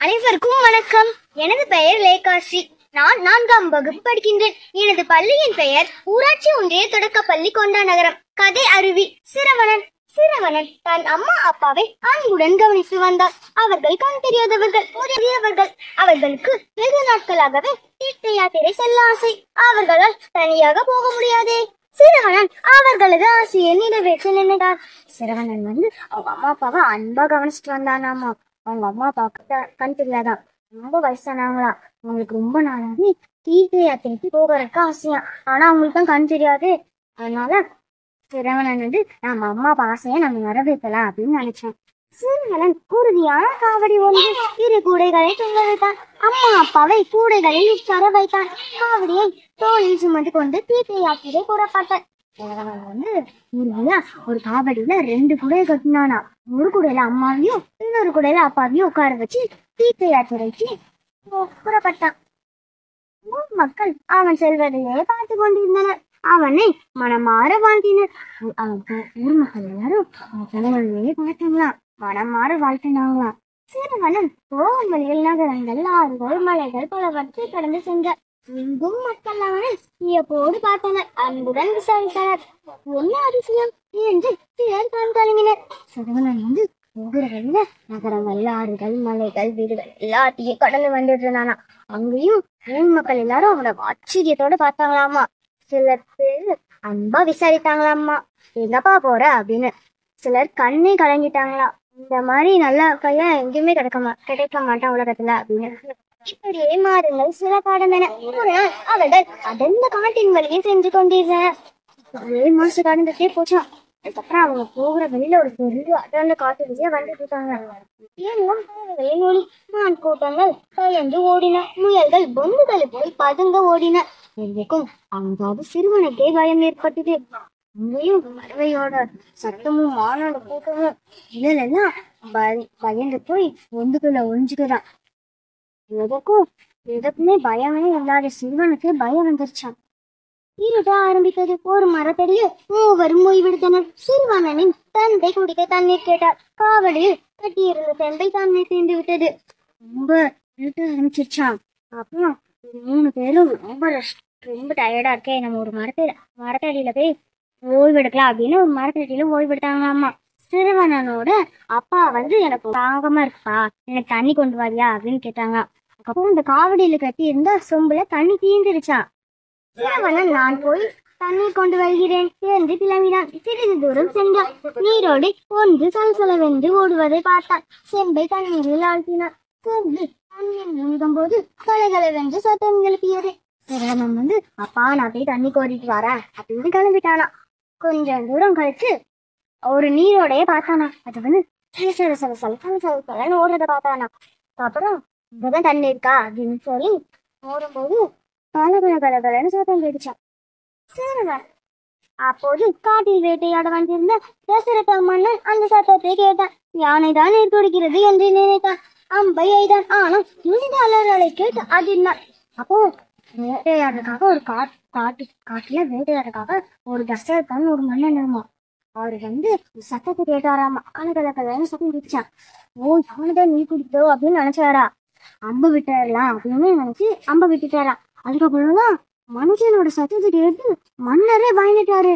அனைவருக்கும் வணக்கம் எனது பெயர் லேகாசி நான் நான்காம் வகுப்பு படிக்கின்றேன் எனது பள்ளியின் பெயர் ஊராட்சி ஒன்றிய தொடக்கப்பள்ளி கொண்டா நகரம் கதை அருவி சிரவணன் சிரவணன் தன் அம்மா அப்பாவை அன்புடன் கவனித்து வந்தார் அவர்கள் கண் தெரியாதவர்கள் முதியவர்கள் அவர்களுக்கு வெகு நாட்களாகவே தீர்த்த யாத்திரை செல்ல ஆசை அவர்களால் தனியாக போக முடியாதே சிரவணன் அவர்களது ஆசையை நிறைவேற்ற நினைத்தார் சிரவணன் வந்து அவங்க அம்மா அப்பாவை அன்பா கவனிச்சுட்டு வந்தானாமா அவங்க அம்மா அப்பாவுக்கு கண் தெரியாதான் ரொம்ப வயசானவங்களா அவங்களுக்கு ரொம்ப நாளாவே தீர்த்த யாத்திரைக்கு போகிறதுக்கு ஆசையா ஆனா அவங்களுக்கு தான் கண் தெரியாது அதனால சிரவணன் வந்து நம்ம அம்மா அப்பா ஆசையை நம்ம நிறைவேற்றலாம் அப்படின்னு நினைச்சேன் சிறுவனன் உறுதியான காவடி ஒன்று இரு கூடைகளை தொங்க வைத்தான் அம்மா அப்பாவை கூடைகளில் உட்கார வைத்தான் காவடியை தோளில் சுமந்து கொண்டு தீர்த்த யாத்திரை புறப்பட்டான் சிறுவனன் வந்து உறுதியா ஒரு காவடியில ரெண்டு குடைய கட்டினானா ஒரு குடையில அம்மாவையும் இன்னொரு குடையில அப்பாவையும் உட்கார வச்சு தீர்த்த யாத்திரைக்கு பு- புறப்பட்டான் ஊர் மக்கள் அவன் செல்வதையே பார்த்து கொண்டிருந்தனர் அவனை மனமாற வாழ்த்தினர் ஊ- அவன் பு- ஊர் மக்கள் எல்லாரும் அவன் கணவனையே பார்த்தாங்களாம் மனமாற வாழ்த்தினாங்களாம் சிறுவனும் போகும் வழியில் நகரங்கள் ஆறுகள் மலைகள் பலவற்றை கடந்து சென்றார் எங்கும் மக்கள் அவனை வியப்போடு பார்த்தனர் அன்புடன் விசாரித்தனர் என்ன அதிசயம் என்று சிலர் கண் கலங்கினர் சிறுவனன் வந்து போகிற வழியில நகரங்கள் ஆறுகள் மலைகள் வீடுகள் எல்லாத்தையும் கடந்து வந்துட்டு இருந்தானா அங்கேயும் ஊர் மக்கள் எல்லாரும் அவனை ஆச்சரியத்தோட பார்த்தாங்களாமா சிலர் பேர் அன்பா விசாரித்தாங்களாமா எங்கப்பா போற அப்படின்னு சிலர் கண்ணே கலங்கிட்டாங்களாம் இந்த மாதிரி நல்ல பையன் எங்கேயுமே கிடைக்க மா கிடைக்க மாட்டான் உலகத்துல அப்படின்னு இப்படியே மாதங்கள் சில காலமென ஒரு நாள் அவர்கள் அடர்ந்த காட்டின் வழியே சென்று கொண்டிருந்தனர் ஒரே மாசம் கடந்துட்டே போச்சான் அதுக்கப்புறம் அவங்க போகிற வழியில ஒரு பெரிய அடர்ந்த காட்டு வழியா வந்துட்டு இருக்காங்க ஏனும் வேலொளி மான் கூட்டங்கள் பயந்து ஓடின முயல்கள் பொந்துகளை போய் பதுங்க ஓடின எதுக்கும் அங்காவது சிறுவனுக்கே பயம் ஏற்பட்டது அங்கேயும் பறவையோட சத்தமும் மானோட கூட்டமும் இதெல்லாம் பய- பயந்து போய் ஒந்துக்குள்ள ஒழிஞ்சுக்கிறான் எதுக்கும் எதுக்குமே பயமே இல்லாத சிறுவனுக்கு பயம் வந்துருச்சான் இருட்ட ஆரம்பித்தது ஒரு மரத்தடியில் மூவரும் ஓய்வெடுத்தனர் சிறுவனனின் தந்தை குடிக்க தண்ணீர் கேட்டார் காவலில் கட்டியிருந்த செம்பை தண்ணீர் தீர்ந்து விட்டது ரொம்ப இருட்ட ஆரம்பிச்சிருச்சான் அப்புறம் மூணு பேரும் ரொம்ப rest- ரொம்ப டயர்டா இருக்கே நம்ம ஒரு மரத்தடி மரத்தடியில போய் ஓய்வெடுக்கலாம் அப்படின்னு ஒரு மரத்தடியில ஓய்வெடுத்தாங்களாமா சிறுவனனோட அப்பா வந்து எனக்கு தாகமா இருக்குப்பா எனக்கு தண்ணி கொண்டு வரியா அப்படின்னு கேட்டாங்க அதுக்கப்புறம் இந்த காவடியில கட்டி இருந்த சொம்புல தண்ணி தீர்ந்துருச்சான் சிறுவனன் நான் போய் தண்ணீர் கொண்டு வருகிறேன் என்று கிளம்பினான் சிறிது தூரம் சென்றான் நீரோடு ஒன்று சலசலவென்று ஓடுவதை பார்த்தான் செம்பை தண்ணீரில் ஆழ்த்தினான் செம்பு தண்ணீர் மூழ்கும் போது கலகலவென்று சத்தம் எழுப்பியது சிறுவனன் வந்து அப்பா நான் போய் தண்ணி கோரிட்டு வரேன் அப்படின்னு கிளம்பிட்டானா கொஞ்சம் தூரம் கழிச்சு ஒரு நீரோடைய பார்த்தானா அது வந்து சல சல சல சல சல சல சலன்னு ஓடுறத பார்த்தானா அப்புறம் இங்கதான் தண்ணி இருக்கா அப்படின்னு சொல்லி ஓடும்போது கலகல கலகலன்னு சத்தம் கேட்டுச்சான் சிறுவன் அப்போது காட்டில் வேட்டையாட வந்திருந்த தசரத மன்னன் அந்த சத்தத்தை கேட்டான் யானை தான் நீர் குடிக்கிறது என்று நினைத்தான் அம்பை எய்தான் ஆனால் இந்த அலறலை கேட்டு அதிர்ந்தான் அப்போ வேட்டையாடுறதுக்காக ஒரு காட் காட்டு காட்டுல வேட்டையாடுறதுக்காக ஒரு தசரதன் ஒரு மன்னன் இருந்தான் அவர் வந்து சத்தத்தை கேட்டாராமா கலகல கலன்னு சத்தம் கேட்டுச்சான் ஓ யானைதான் நீர் குடிக்கிறதோ அப்படின்னு நினைச்சாரா அம்பு விட்டுறலாம் அப்படின்னு நினைச்சு அம்பை விட்டுட்டாரா அதுக்கப்புறம் தான் மனுஷனோட சத்தத்தை கேட்டு மன்னரே பயந்துட்டாரு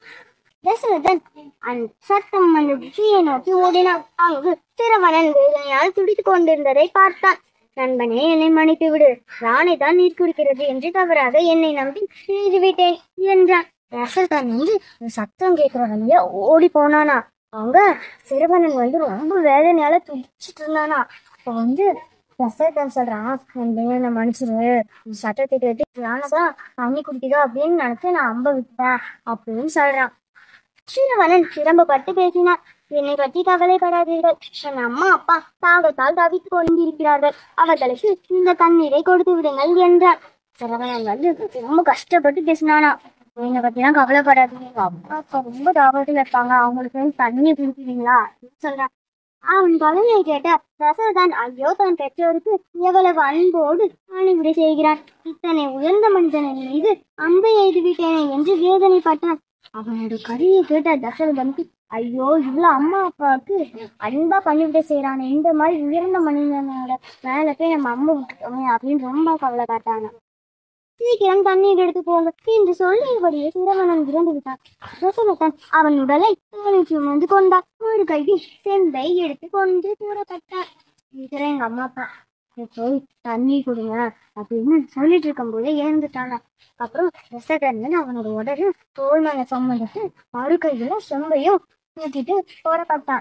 தசரதன் அந்த சத்தம் அந்த திசையை நோக்கி ஓடினான் அங்கு சிறுவனன் வேதனையால் துடித்துக் கொண்டிருந்ததை பார்த்தான் நண்பனே என்னை மன்னித்து விடு ராணி தான் நீர் குடிக்கிறது என்று தவறாக என்னை நம்பி செய்துவிட்டேன் என்றான் தசரதன் வந்து இந்த சத்தம் கேட்கிற வழியா ஓடி போனானா அவங்க சிறுவனன் வந்து ரொம்ப வேதனையால துடிச்சிட்டு இருந்தானா அப்ப வந்து தசரதன் சொல்றான் நண்பனே என்னை மன்னிச்சிரு இந்த சத்தத்தை கேட்டு யானைதான் தண்ணி குடிக்குதோ அப்படின்னு நினைச்சு நான் அம்ப விட்டேன் அப்படின்னு சொல்றான் சிறுவனன் சிரம்பப்பட்டு பேசினார் என்னை பற்றி கவலைப்படாதீர்கள் என் அம்மா அப்பா தாகத்தால் தவித்துக் கொண்டிருக்கிறார்கள் அவர்களுக்கு இந்த தண்ணீரை கொடுத்து விடுங்கள் என்றான் சிறுவனன் வந்து ரொம்ப கஷ்டப்பட்டு பேசினானா என்னை பத்திலாம் கவலைப்படாதீங்க எங்க அம்மா அப்பா ரொம்ப தாகத்தில் இருப்பாங்க அவங்களுக்கு தண்ணி குடிக்கிறீங்களா அப்படின்னு சொல்றான் அவன் கவலையை கேட்ட தசரதன் ஐயோ தன் பெற்றோருக்கு எவ்வளவு அன்போடு பணிவிடை செய்கிறான் இத்தனை உயர்ந்த மனிதனின் மீது அம்பை எய்து விட்டேனே என்று வேதனைப்பட்டான் அவனோட கதையை கேட்ட தசரதனுக்கு ஐயோ இவ்வளவு அம்மா அப்பாவுக்கு அன்பா பண்ணிவிட்டு செய்யறானே இந்த மாதிரி உயர்ந்த மனிதனோட மேல போய் நம்ம அம்மா விட்டுட்டோமே அப்படின்னு ரொம்ப கவலை காட்டாங்க சீக்கிரம் தண்ணீர் எடுத்து போங்க என்று சொல்லியபடியே சிரவணன் இறந்து விட்டான் தசரதன் அவன் உடலை தோலை சுமந்து கொண்டான் ஒரு கையில் செம்பை எடுத்து கொண்டு கூறப்பட்டான் இதுல எங்க அம்மா அப்பா "நீ போய் தண்ணி கொடுங்க அப்படின்னு சொல்லிட்டு இருக்கும் போதே இறந்துட்டாங்க அப்புறம் தசரதன் அவனோட உடலை தோல் மேல சுமந்துட்டு மறு கையில செம்பையும் தூக்கிட்டு போறப்பட்டான்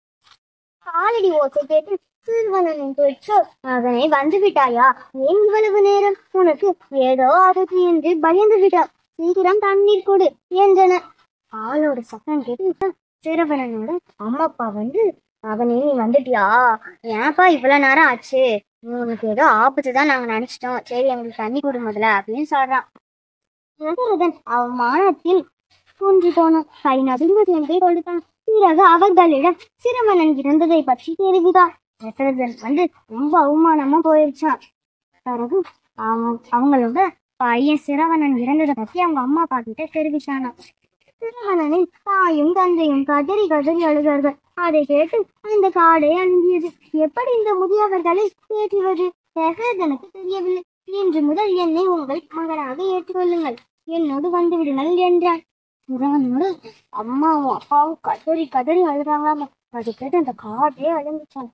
காலடி ஓசை கேட்டு சிறுவனின் பெற்றோர் மகனே வந்து விட்டாயா ஏன் இவ்வளவு நேரம் உனக்கு ஏதோ ஆபத்து என்று பயந்து விட்டார் சீக்கிரம் தண்ணீர் கொடு என்றனர் ஆளோட சத்தம் கேட்டு சிறுவனனோட அம்மா அப்பா வந்து மகனே நீ வந்துட்டியா ஏன்ப்பா இவ்வளவு நேரம் ஆச்சு உனக்கு ஏதோ ஆபத்து தான் நாங்க நினைச்சிட்டோம் சரி எங்களுக்கு தண்ணி கொடு முதல்ல அப்படின்னு சொல்றான் தசரதன் அவமானத்தில் குன்றி போனான் கை நடுங்க சென்று கொடுத்தான் பிறகு அவர்களிடம் சிறுவனன் இறந்ததை பற்றி தெரிவித்தார் தசரதன் வந்து ரொம்ப அவமானமா போயிருச்சான் பிறகு அவன் அவங்களோட பையன் சிரவணன் இறந்ததை பத்தி அவங்க அம்மா அப்பா கிட்ட தெரிவிச்சானாம் சிரவணனின் தாயும் தந்தையும் கதறி கதறி அழுதார்கள் அதை கேட்டு அந்த காடே அழுங்கியது எப்படி இந்த முதியவர்களை தேற்றுவது தசரதனுக்கு தெரியவில்லை இன்று முதல் என்னை உங்கள் மகனாக ஏற்றுக்கொள்ளுங்கள் என்னோடு வந்து விடுங்கள் என்றான் சிரவணனோட அம்மாவும் அப்பாவும் கதறி கதறி அழுறாங்களாமா அதை கேட்டு அந்த காடே அழுந்துச்சான்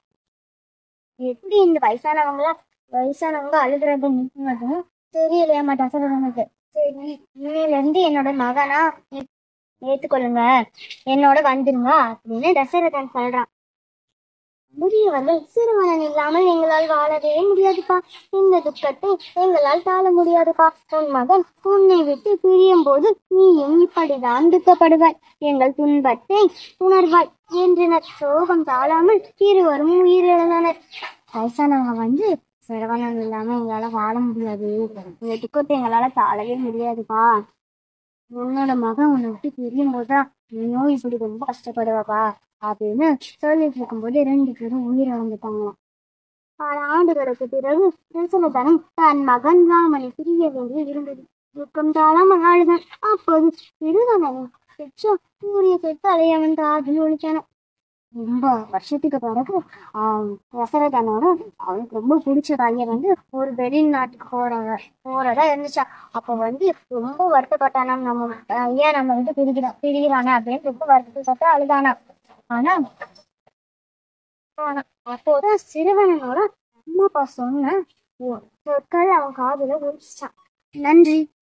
எப்படி இந்த வயசானவங்கள வயசானவங்க அழுகுறது நிற்குறதும் தெரியலையாமா தசரதனுக்கு சரி இன்னையில இருந்து என்னோட மகனா ஏ- ஏத்துக்கொள்ளுங்க என்னோட வந்துருங்க அப்படின்னு தசரதன் சொல்றான் முதியவர்கள் சிறுவனன் இல்லாமல் எங்களால் வாழவே முடியாதுப்பா இந்த துக்கத்தை எங்களால் தாழ முடியாதுப்பா உன் மகன் உன்னை விட்டு பிரியும் போது நீயும் இப்படிதான் துக்கப்படுவாய் எங்கள் துன்பத்தை உணர்வாய் என்றனர் சோகம் தாழாமல் இருவரும் உயிரிழந்தனர் வயசானவங்க வந்து சிறுவனன் இல்லாம எங்களால வாழ முடியாது இந்த துக்கத்தை எங்களால தாழவே முடியாதுப்பா உன்னோட மகன் உன்னை விட்டு பிரியும் போதுதான் நீயும் இப்படி ரொம்ப கஷ்டப்படுவாப்பா அப்படின்னு சொல்லிட்டு இருக்கும்போது ரெண்டு பேரும் உயிர் இழந்துட்டாங்களாம் பல ஆண்டுகளுக்கு பிறகு தசரதனும் தன் மகன் ராமனை பிரிய வேண்டி இருந்தது துக்கம் தாழாமல் அழுதான் அப்போது சிறுவனன் பெற்ற சூரிய செத்தாலே அவன் காதில் ஒழிச்சான ரொம்ப வருஷத்துக்கு பிறகு ஆஹ் தசரதனோட அவனுக்கு ரொம்ப பிடிச்ச பையன் வந்து ஒரு வெளிநாட்டுக்கு போறவ போறதா இருந்துச்சா அப்ப வந்து ரொம்ப வருத்தப்பட்டானாம் நம்ம பையன் நம்ம வந்து பிரிக்கிறான் பிரிகிறானே அப்படின்னு ரொம்ப வருத்தப்பட்டு அழுதானா ஆனா ஆனா அப்போதான் சிறுவனனோட அம்மா அப்பா சொன்ன ஒ- சொற்கள் அவன் காதுல ஒழிச்சான் நன்றி